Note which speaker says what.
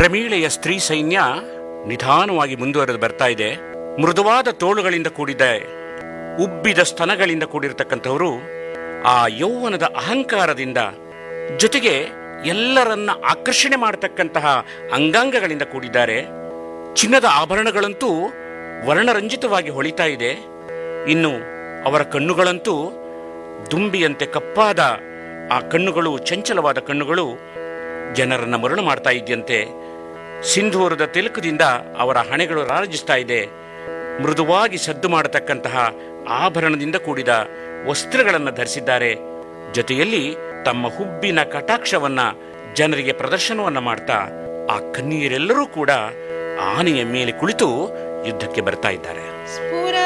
Speaker 1: ಪ್ರಮೀಳೆಯ ಸ್ತ್ರೀ ಸೈನ್ಯ ನಿಧಾನವಾಗಿ ಮುಂದುವರೆದು ಬರ್ತಾ ಇದೆ ಮೃದುವಾದ ತೋಳುಗಳಿಂದ ಕೂಡಿದ ಉಬ್ಬಿದ ಸ್ತನಗಳಿಂದ ಕೂಡಿರತಕ್ಕಂಥವರು ಆ ಯೌವನದ ಅಹಂಕಾರದಿಂದ ಜೊತೆಗೆ ಎಲ್ಲರನ್ನ ಆಕರ್ಷಣೆ ಮಾಡತಕ್ಕಂತಹ ಅಂಗಾಂಗಗಳಿಂದ ಕೂಡಿದ್ದಾರೆ ಚಿನ್ನದ ಆಭರಣಗಳಂತೂ ವರ್ಣರಂಜಿತವಾಗಿ ಹೊಳಿತಾ ಇದೆ ಇನ್ನು ಅವರ ಕಣ್ಣುಗಳಂತೂ ದುಂಬಿಯಂತೆ ಕಪ್ಪಾದ ಆ ಕಣ್ಣುಗಳು ಚಂಚಲವಾದ ಕಣ್ಣುಗಳು ಜನರನ್ನ ಮರಳು ಮಾಡ್ತಾ ಇದ್ದಂತೆ ಸಿಂಧೂರದ ತಿಲಕದಿಂದ ಅವರ ಹಣೆಗಳು ರಾರಾಜಿಸ್ತಾ ಇದೆ ಮೃದುವಾಗಿ ಸದ್ದು ಮಾಡತಕ್ಕಂತಹ ಆಭರಣದಿಂದ ಕೂಡಿದ ವಸ್ತ್ರಗಳನ್ನು ಧರಿಸಿದ್ದಾರೆ ಜೊತೆಯಲ್ಲಿ ತಮ್ಮ ಹುಬ್ಬಿನ ಕಟಾಕ್ಷವನ್ನ ಜನರಿಗೆ ಪ್ರದರ್ಶನವನ್ನ ಮಾಡ್ತಾ ಆ ಕನ್ನಿಯರೆಲ್ಲರೂ ಕೂಡ ಆನೆಯ ಮೇಲೆ ಕುಳಿತು ಯುದ್ಧಕ್ಕೆ ಬರ್ತಾ ಇದ್ದಾರೆ
Speaker 2: ಸ್ಫೂರ್ತಿ